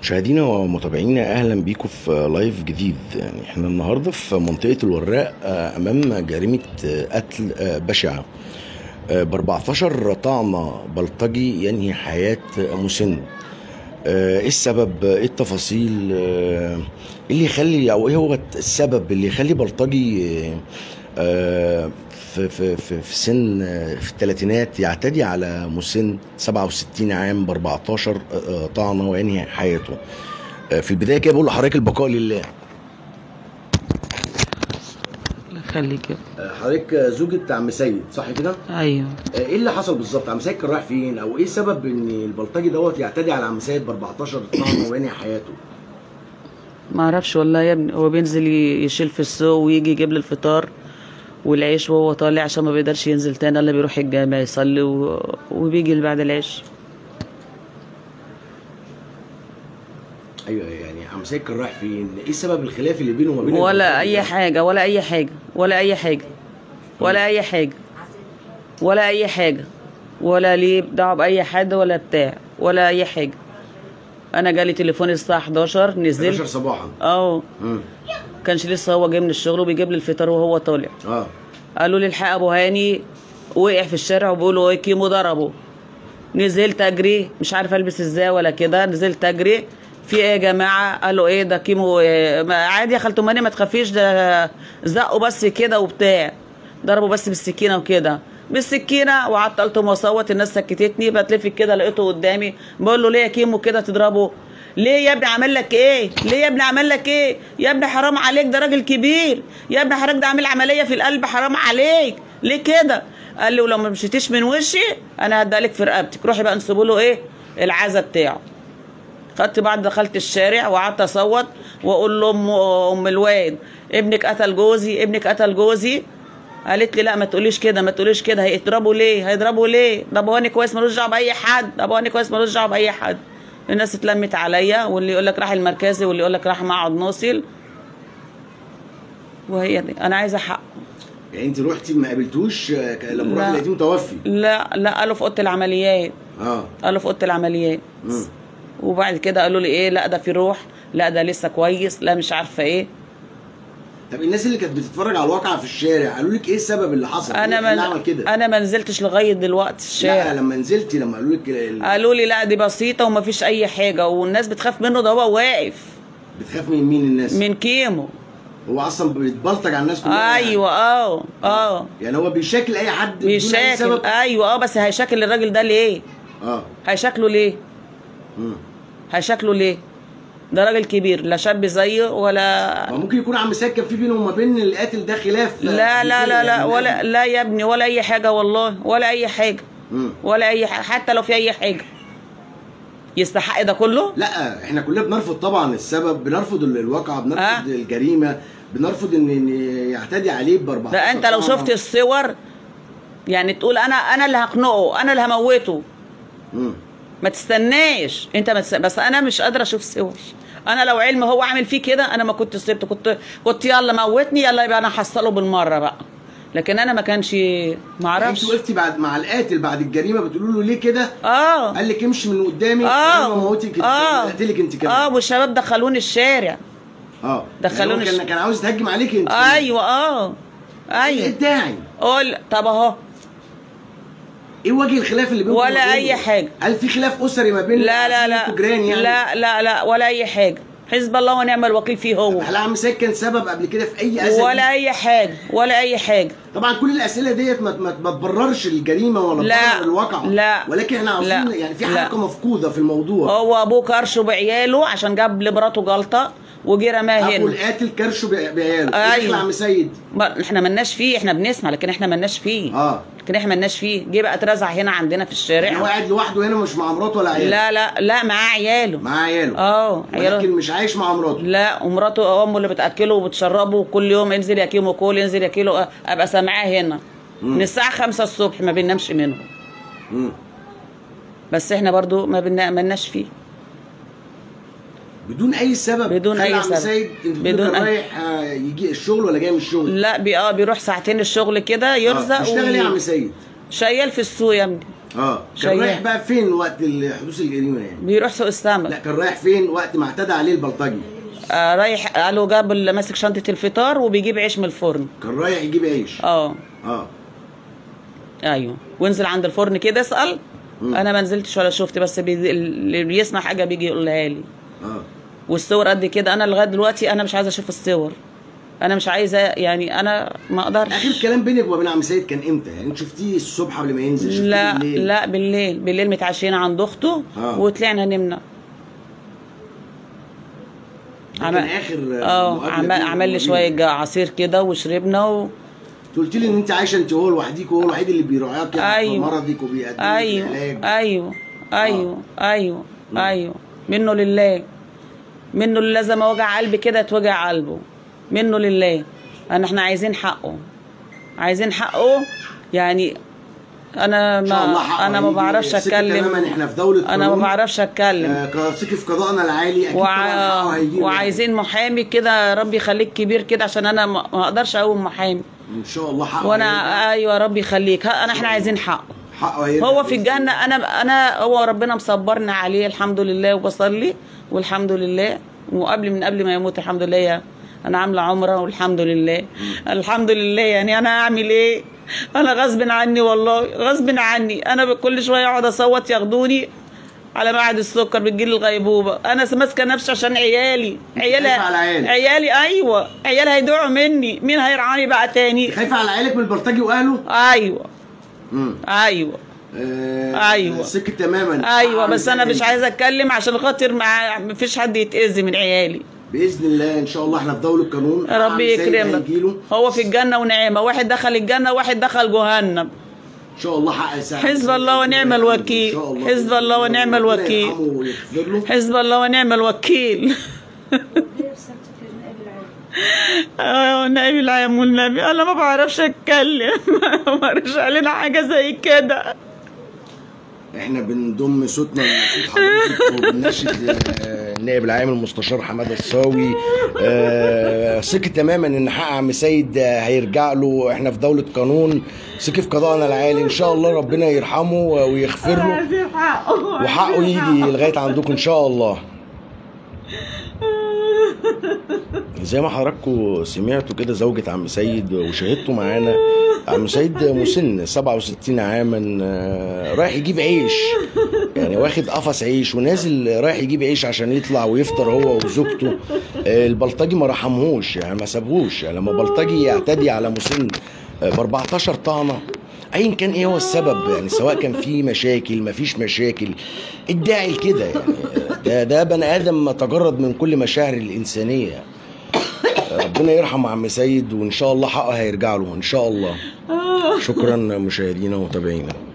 مشاهدينا ومتابعينا اهلا بيكم في لايف جديد يعني احنا النهارده في منطقه الوراق آه، امام جريمه آه، قتل آه، بشعه ب 14 طعنه بلطجي ينهي حياه مسن آه، ايه السبب ايه التفاصيل آه، ايه اللي يخلي او ايه هو السبب اللي يخلي بلطجي آه، آه، في في في في سن آه، في الثلاثينات يعتدي على مسن 67 عام ب 14 آه، طعنه وينهي حياته آه، في البدايه كده بقول لحضرتك البقاء لله الله يخليك يا آه، حضرتك زوجة عم سيد صح كده؟ ايوه آه، ايه اللي حصل بالظبط؟ عم سيد كان رايح فين؟ او ايه سبب ان البلطجي دوت يعتدي على عم سيد ب 14 طعنه وينهي حياته؟ ما اعرفش والله يا ابني هو بينزل ي- يشيل في السوق ويجي يجيب لي الفطار والعيش وهو طالع عشان ما بيقدرش ينزل تاني الا بيروح الجامع يصلي و... وبيجي اللي بعد العيش ايوه يعني عم سيد كان رايح فين؟ ايه سبب الخلاف اللي بينه وما بين ولا البلطجي اي ده؟ حاجه ولا اي حاجه ولا اي حاجه ولا اي حاجه ولا اي حاجه ولا ليه دعوه باي حد ولا بتاع ولا اي حاجه انا جالي تليفون الساعه 11 11 نزلت صباحا اه امم كانش لسه هو جاي من الشغل وبيجيب لي الفطار وهو طالع اه قالوا لي الحق ابو هاني وقع في الشارع وبيقولوا ايه كيمو ضربه نزلت اجري مش عارفه البس ازاي ولا كده نزلت اجري في ايه يا جماعه قالوا ايه ده كيمو إيه ما عادي يا خالته ماني ما تخافيش ده زقوا بس كده وبتاع ضربوا بس بالسكينه وكده بالسكينه وعطلتهم وصوت الناس سكتتني بتلف كده لقيته قدامي بقول له ليه يا كيمو كده تضربه ليه يا ابني عمل لك ايه ليه يا ابني عمل لك ايه يا ابني حرام عليك ده راجل كبير يا ابني حضرتك ده عامل عمليه في القلب حرام عليك ليه كده قال لي ولو ما مشيتيش من وشي انا هديلك في رقبتك روحي بقى انسبوا له ايه العزا بتاعه خدت بعد دخلت الشارع وقعدت اصوت واقول له ام ام الواد ابنك قتل جوزي ابنك قتل جوزي قالت لي لا ما تقوليش كده ما تقوليش كده هيضربوا ليه هيضربوا ليه ده ابو هاني كويس ملوش دعوه باي حد ده ابو هاني كويس ملوش دعوه باي حد الناس اتلمت عليا واللي يقول لك راح المركزي واللي يقول لك راح معهد ناصل وهي دي انا عايزه حق يعني انت رحتي ما قابلتوش آه، ك- لما لا. رحت لقيتيه متوفي لا لا قالوا في اوضه العمليات اه قالوا في اوضه العمليات امم وبعد كده قالوا لي ايه لا ده في روح لا ده لسه كويس لا مش عارفه ايه طب الناس اللي كانت بتتفرج على الواقعه في الشارع قالوا لك ايه السبب اللي حصل؟ انا إيه اللي عمل ما كده؟ انا ما نزلتش لغايه دلوقتي لا الشارع لما نزلتي لما قالوا لك ال- قالوا لي لا دي بسيطه وما فيش اي حاجه والناس بتخاف منه ده هو واقف بتخاف من مين الناس؟ من كيمو هو اصلا بيتبلطج على الناس كلها يعني. ايوه اه اه يعني هو بيشاكل اي حد بدون اي بيشاكل سبب ايوه اه بس هيشاكل الراجل ده ليه اه هيشاكله ليه مم. هيشاكله ليه ده راجل كبير لا شاب زيه ولا هو ممكن يكون عم سيد كان في بينه وما بين القاتل ده خلاف لا لا لا لا يعني ولا لا يا ابني ولا اي حاجه والله ولا اي حاجه مم. ولا اي حاجه حتى لو في اي حاجه يستحق ده كله لا احنا كلنا بنرفض طبعا السبب بنرفض ال- الواقعه بنرفض آه. الجريمه بنرفض ان إن يعتدي عليه ب 14 ده انت لو طعنة. شفت الصور يعني تقول انا انا اللي هخنقه انا اللي هموته مم. ما تستناش انت ما تست... بس انا مش قادره اشوف صور انا لو علم هو عامل فيه كده انا ما كنت سبته كنت كنت يلا موتني يلا يبقى انا هحصله بالمره بقى لكن انا ما كانش ما يعني اعرفش انت وقفتي بعد مع القاتل بعد الجريمه بتقولوا له ليه كده اه قال لك امشي من قدامي اه انا موتك اه قتلك انت كمان اه والشباب دخلوني الشارع اه دخلوني يعني هو كان كان عاوز يتهجم عليك انت ايوه اه ايه ايوه الداعي قول طب اهو ايه وجه الخلاف اللي بينكم ولا وما بينه؟ أي حاجة. هل في خلاف اسري ما بين لا لا عشان لا انتوا جيران يعني لا لا لا ولا اي حاجه حزب الله ونعم الوكيل فيه هو هل عم سيد كان سبب قبل كده في اي اذى ولا اي حاجه ولا اي حاجه طبعا كل الاسئله ديت ما, ما, ما تبررش الجريمه ولا لا، تبرر الواقع لا، ولكن احنا عاوزين لا، يعني في لا. حركه مفقوده في الموضوع هو ابوه كرشه بعياله عشان جاب لمراته جلطه وجي رماها ابو هنا القاتل كرشه بع- بعياله أيوة. ايوه عم سيد ما- احنا ملناش فيه احنا بنسمع لكن احنا ملناش فيه اه لكن احنا ملناش فيه جه بقى اترزع هنا عندنا في يعني هو الشارع قاعد لوحده هنا مش مع مراته ولا عياله لا لا لا معاه عياله مع عياله اه ولكن عياله مش عايش مع مراته لا ومراته امه اللي بتاكله وبتشربه وكل يوم انزل يا كيمو كول انزل يا كيلو اه، ابقى سامعاه هنا من الساعه 5 الصبح ما بننامش منه مم. بس احنا برضو ما بننا- ملناش فيه بدون اي سبب بدون خلى أي عم سبب. سيد انت بدون بدون أي- رايح آه، يجي الشغل ولا جاي من الشغل لا بي اه بيروح ساعتين الشغل كده آه. يرزق بيشتغل ايه يا عم وي- سيد شيال في السوق يا ابني اه كان شيء. رايح بقى فين وقت حدوث الجريمه يعني بيروح سوق السمك لا كان رايح فين وقت ما اعتدى عليه البلطجي آه رايح قالوا جاب اللي ماسك شنطه الفطار وبيجيب عيش من الفرن كان رايح يجيب عيش اه اه ايوه وانزل عند الفرن كده اسال انا ما نزلتش ولا شفت بس بي... اللي بيسمع حاجه بيجي يقولها لي اه والصور قد كده انا لغايه دلوقتي انا مش عايزه اشوف الصور انا مش عايزه يعني انا ما اقدرش اخر كلام بينك وبين عم سيد كان امتى يعني انت شفتيه الصبح قبل ما ينزل شفتيه لا بالليل؟ لا بالليل بالليل متعشيين عند اخته آه. وطلعنا نمنا ده عم- كان اخر اه مقابلة عم- بينك عمل لي وبين- شويه جا- عصير كده وشربنا و... انت قلت لي ان انت عايشه انت وهو لوحديك وهو الوحيد اللي بيراعيك يعني أيوة. في مرضك وبيقدم لك ايوه العلاج ايوه ايوه ايوه ايوه منه لله منه لله زي ما وجع قلبي كده اتوجع قلبه منه لله انا احنا عايزين حقه عايزين حقه يعني انا ان شاء الله ما حقه انا ما هيجي. بعرفش ثق تماما اتكلم احنا في دوله انا ما قانون. بعرفش اتكلم آه كثقة في قضائنا العالي اكيد طبعا حقه وع... هيجي وعايزين محامي كده يا رب يخليك كبير كده عشان انا ما ما اقدرش اقوم محامي ان شاء الله حقه وانا هيجي. ايوه يا رب يخليك ها- انا احنا عايزين حقه حقه هيرجع هو في بإذن الجنة أنا أنا هو ربنا مصبرنا عليه الحمد لله وبصلي والحمد لله وقبل من قبل ما يموت الحمد لله يا- أنا عاملة عمرة والحمد لله الحمد لله يعني أنا أعمل إيه؟ أنا غصب عني والله غصب عني أنا كل شوية أقعد أصوت ياخدوني على معهد السكر بتجيلي الغيبوبة أنا ماسكة نفسي عشان عيالي عيالي خايفة على عيالك. عيالي أيوه عيالي هيدعوا مني مين هيرعاني بقى تاني؟ خايفه على عيالك من البلطجي واهله؟ أيوه امم أيوه آه أيوة. سكت تماما ايوه حقه بس انا هيجي. مش عايزه اتكلم عشان خاطر مع مفيش حد يتاذي من عيالي باذن الله ان شاء الله احنا في دوله قانون يا رب يكرمك هيجيله هو في الجنه ونعمه واحد دخل الجنه وواحد دخل جهنم ان شاء الله حق ساعة حزب الله ونعم الوكيل. إن شاء الله. حزب الله ونعم ربنا الوكيل. يرحمه ويغفر له حزب الله ونعم الوكيل اه نائب العام والنبي انا ما بعرفش اتكلم ما بعرفش علينا حاجه زي كده احنا بنضم صوتنا لصوت حضرتك وبنناشد آه، النائب العام المستشار حماده الصاوي آه، ثق تماما ان حق عم سيد آه، هيرجع له احنا في دوله قانون ثق في قضائنا العالي ان شاء الله ربنا يرحمه ويغفر له عايزين حقه وحقه يجي لغايه عندكم ان شاء الله زي ما حضراتكم سمعتوا كده زوجة عم سيد وشاهدتوا معانا عم سيد مسن 67 عاما آه، رايح يجيب عيش يعني واخد قفص عيش ونازل رايح يجيب عيش عشان يطلع ويفطر هو وزوجته آه، البلطجي ما رحمهوش يعني ما سابهوش يعني لما بلطجي يعتدي على مسن ب 14 طعنه ايا كان ايه هو السبب يعني سواء كان في مشاكل ما فيش مشاكل الداعي لكده يعني ده ده بني ادم تجرد من كل مشاعر الانسانيه ربنا يرحم عم سيد وان شاء الله حقه هيرجع له ان شاء الله شكرا مشاهدينا ومتابعينا